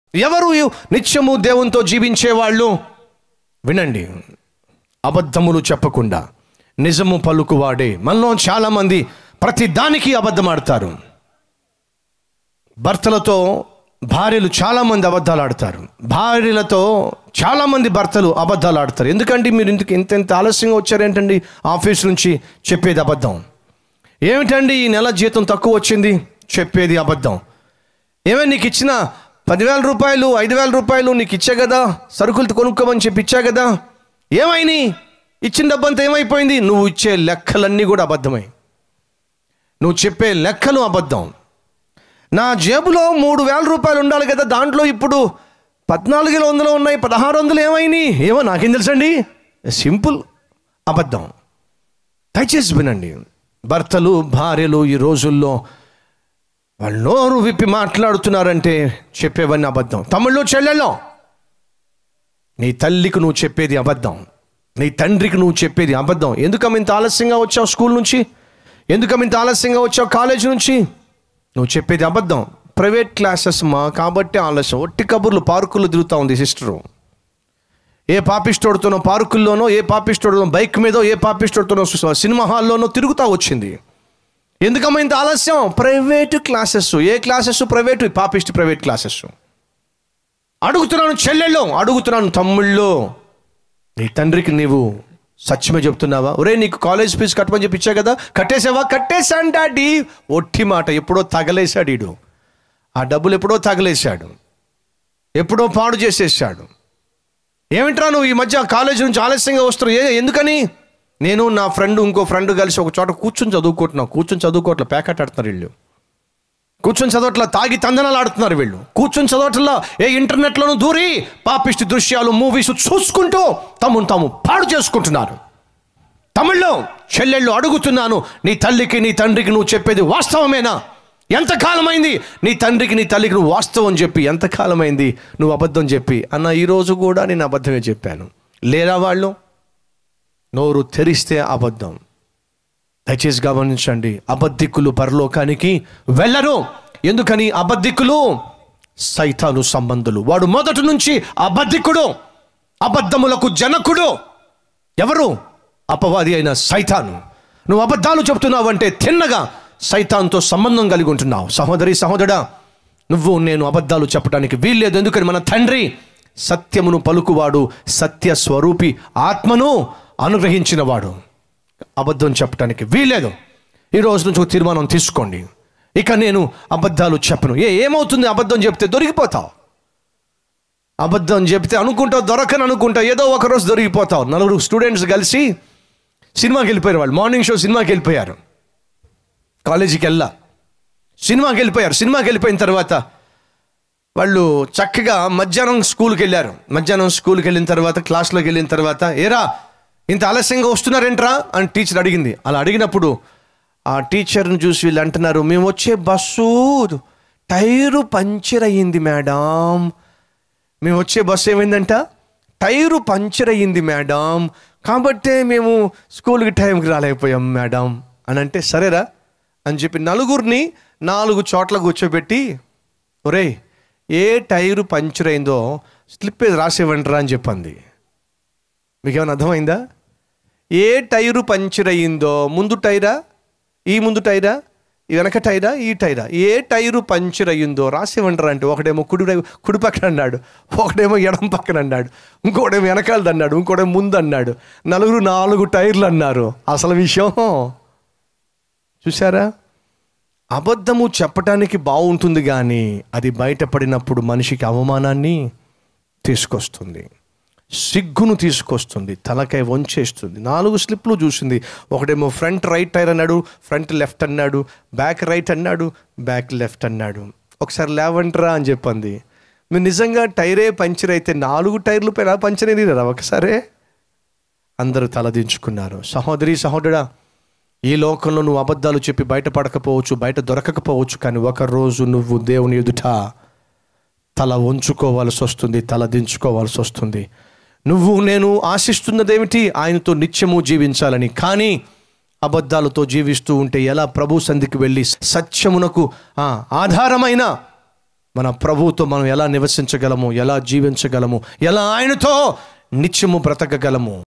ఎవరు నిత్యము దేవునితో జీవించేవాళ్ళు వినండి అబద్ధములు చెప్పకుండా నిజము పలుకువాడే మనలో చాలామంది ప్రతి దానికి అబద్ధం ఆడతారు భర్తలతో భార్యలు చాలామంది అబద్ధాలు ఆడతారు భార్యలతో చాలామంది భర్తలు అబద్ధాలు ఆడతారు ఎందుకంటే మీరు ఇందుకు ఇంత ఇంత ఆలస్యంగా వచ్చారేంటండి ఆఫీస్ నుంచి చెప్పేది అబద్ధం ఏమిటండి ఈ నెల జీతం తక్కువ వచ్చింది చెప్పేది అబద్ధం ఏమే నీకు ఇచ్చిన పదివేల రూపాయలు ఐదు వేల రూపాయలు నీకు ఇచ్చా కదా సరుకులు కొనుక్కోమని చెప్పి ఇచ్చా కదా ఏమైనాయి ఇచ్చిన డబ్బంతా ఏమైపోయింది నువ్వు ఇచ్చే లెక్కలన్నీ కూడా అబద్ధమై నువ్వు చెప్పే లెక్కలు అబద్ధం నా జేబులో మూడు వేల రూపాయలు ఉండాలి కదా దాంట్లో ఇప్పుడు పద్నాలుగు వందలు ఉన్నాయి పదహారు వందలు ఏమైనాయి ఏమో నాకేం తెలుసండి సింపుల్ అబద్ధం దయచేసి వినండి భర్తలు భార్యలు ఈ రోజుల్లో వాళ్ళు నోరు విప్పి మాట్లాడుతున్నారంటే చెప్పేవన్నీ అబద్ధం తమ్ముళ్ళు చెల్లెళ్ళో నీ తల్లికి నువ్వు చెప్పేది అబద్ధం నీ తండ్రికి నువ్వు చెప్పేది అబద్ధం ఎందుకమ్మ ఇంత ఆలస్యంగా వచ్చావు స్కూల్ నుంచి ఎందుకమ్మ ఇంత ఆలస్యంగా వచ్చావు కాలేజ్ నుంచి నువ్వు చెప్పేది అబద్ధం ప్రైవేట్ క్లాసెస్ మా కాబట్టి ఆలస్యం ఒట్టి కబుర్లు పార్కుల్లో తిరుగుతూ ఉంది సిస్టరు ఏ పాపిస్టోడుతోనో పార్కుల్లోనో ఏ పాపిస్టోడుతో బైక్ మీదో ఏ పాపిస్టోడుతోనో సినిమా హాల్లోనో తిరుగుతూ వచ్చింది ఎందుకమ్మా ఇంత ఆలస్యం ప్రైవేటు క్లాసెస్ ఏ క్లాసెస్ ప్రైవేటు పాపిస్ట్ ప్రైవేట్ క్లాసెస్ అడుగుతున్నాను చెల్లెళ్ళు అడుగుతున్నాను తమ్ముళ్ళు నీ తండ్రికి నీవు సత్యమే చెప్తున్నావా ఒరే నీకు కాలేజ్ ఫీజు కట్టమని చెప్పి ఇచ్చా కదా కట్టేసావా కట్టేశాను డాడీ ఒట్టి మాట ఎప్పుడో తగలేశాడు ఈడు ఆ డబ్బులు ఎప్పుడో తగలేశాడు ఎప్పుడో పాడు చేసేసాడు ఏమిట్రా నువ్వు ఈ మధ్య కాలేజ్ నుంచి ఆలస్యంగా వస్తున్నావు ఏ ఎందుకని నేను నా ఫ్రెండ్ ఇంకో ఫ్రెండ్ కలిసి ఒక చోట కూర్చొని చదువుకుంటున్నాం కూర్చొని చదువుకోవట్ల ప్యాకెట్ ఆడుతున్నారు వీళ్ళు కూర్చొని చదవట్లా తాగి తందనాలు ఆడుతున్నారు వీళ్ళు కూర్చొని చదవట్లా ఏ ఇంటర్నెట్లోనూ దూరి పాపిష్టి దృశ్యాలు మూవీస్ చూసుకుంటూ తమను తాము పాడు చేసుకుంటున్నారు తమిళ్లో చెల్లెళ్ళు అడుగుతున్నాను నీ తల్లికి నీ తండ్రికి నువ్వు చెప్పేది వాస్తవమేనా ఎంతకాలమైంది నీ తండ్రికి నీ తల్లికి నువ్వు వాస్తవం చెప్పి ఎంతకాలమైంది నువ్వు అబద్ధం చెప్పి అన్న ఈరోజు కూడా నేను అబద్ధమే చెప్పాను లేరా వాళ్ళు నోరు తెరిస్తే అబద్ధం దయచేసి గమనించండి అబద్ధికులు పరలోకానికి వెళ్ళరు ఎందుకని అబద్ధికులు సైతాను సంబంధులు వాడు మొదటి నుంచి అబద్ధికుడు అబద్ధములకు జనకుడు ఎవరు అపవాది అయిన సైతాను నువ్వు అబద్ధాలు చెప్తున్నావంటే తిన్నగా సైతాన్తో సంబంధం కలిగి ఉంటున్నావు సహోదరి సహోదరా నువ్వు నేను అబద్ధాలు చెప్పడానికి వీల్లేదు ఎందుకని మన తండ్రి సత్యమును పలుకువాడు సత్య స్వరూపి ఆత్మను అనుగ్రహించినవాడు అబద్ధం చెప్పడానికి వీల్లేదు ఈ రోజు నుంచి ఒక తీర్మానం తీసుకోండి ఇక నేను అబద్ధాలు చెప్పను ఏ ఏమవుతుంది అబద్ధం చెప్తే దొరికిపోతావు అబద్ధం చెప్తే అనుకుంటావు దొరకని అనుకుంటావు ఏదో ఒక రోజు దొరికిపోతావు నలుగురు స్టూడెంట్స్ కలిసి సినిమాకి వెళ్ళిపోయారు వాళ్ళు మార్నింగ్ షో సినిమాకి వెళ్ళిపోయారు కాలేజీకి వెళ్ళా సినిమాకి వెళ్ళిపోయారు సినిమాకి వెళ్ళిపోయిన తర్వాత వాళ్ళు చక్కగా మధ్యాహ్నం స్కూల్కి వెళ్ళారు మధ్యాహ్నం స్కూల్కి వెళ్ళిన తర్వాత క్లాస్లోకి వెళ్ళిన తర్వాత ఏరా ఇంత ఆలస్యంగా వస్తున్నారేంట్రా అని టీచర్ అడిగింది అలా అడిగినప్పుడు ఆ టీచర్ని చూసి వీళ్ళు అంటున్నారు మేము వచ్చే బస్సు టైరు పంచర్ అయ్యింది మేడం మేము వచ్చే బస్సు ఏమైందంట టైరు పంచర్ అయ్యింది మేడం కాబట్టే మేము స్కూల్కి టైంకి రాలేకపోయాం మేడం అని అంటే సరేరా అని చెప్పి నలుగురిని నాలుగు చోట్ల కూర్చోబెట్టి ఒరే ఏ టైరు పంచర్ అయిందో స్లిప్ ఏది రాసేవంటరా అని చెప్పింది మీకేమైనా అర్థమైందా ఏ టైరు పంచర్ అయ్యిందో ముందు టైరా ఈ ముందు టైరా ఈ వెనక టైరా ఈ టైరా ఏ టైరు పంచర్ అయ్యిందో రాసేవంటారా అంటే ఒకడేమో కుడి వై- కుడి పక్కన అన్నాడు ఒకడేమో ఎడం పక్కన అన్నాడు ఇంకోడేమో వెనకాలది అన్నాడు ఇంకోడేమో ముందు అన్నాడు నలుగురు నాలుగు టైర్లు అన్నారు అసలు విషయం చూసారా అబద్ధము చెప్పటానికి బాగుంటుంది కానీ అది బయటపడినప్పుడు మనిషికి అవమానాన్ని తీసుకొస్తుంది సిగ్గును తీసుకొస్తుంది తలకాయ వంచేస్తుంది నాలుగు స్లిప్లు చూసింది ఒకడేమో ఫ్రంట్ రైట్ టైర్ అన్నాడు ఫ్రంట్ లెఫ్ట్ అన్నాడు బ్యాక్ రైట్ అన్నాడు బ్యాక్ లెఫ్ట్ అన్నాడు ఒకసారి లేవంట్రా అని చెప్పింది మీరు నిజంగా టైరే పంచర్ అయితే నాలుగు టైర్లు పైన పంచర్ అయింది కదా ఒకసారే అందరూ తలదించుకున్నారు సహోదరి సహోదరా ఈ లోకంలో నువ్వు అబద్ధాలు చెప్పి బయటపడకపోవచ్చు బయట దొరకకపోవచ్చు కానీ ఒకరోజు నువ్వు దేవుని ఎదుట తల ఉంచుకోవాల్సి వస్తుంది తల దించుకోవాల్సి వస్తుంది నువ్వు నేను ఆశిస్తున్నదేమిటి ఆయనతో నిత్యము జీవించాలని కానీ అబద్ధాలతో జీవిస్తూ ఉంటే ఎలా ప్రభు సంధికి వెళ్ళి సత్యమునకు ఆ, ఆధారమైన మన ప్రభువుతో మనం ఎలా నివసించగలము ఎలా జీవించగలము ఎలా ఆయనతో నిత్యము బ్రతకగలము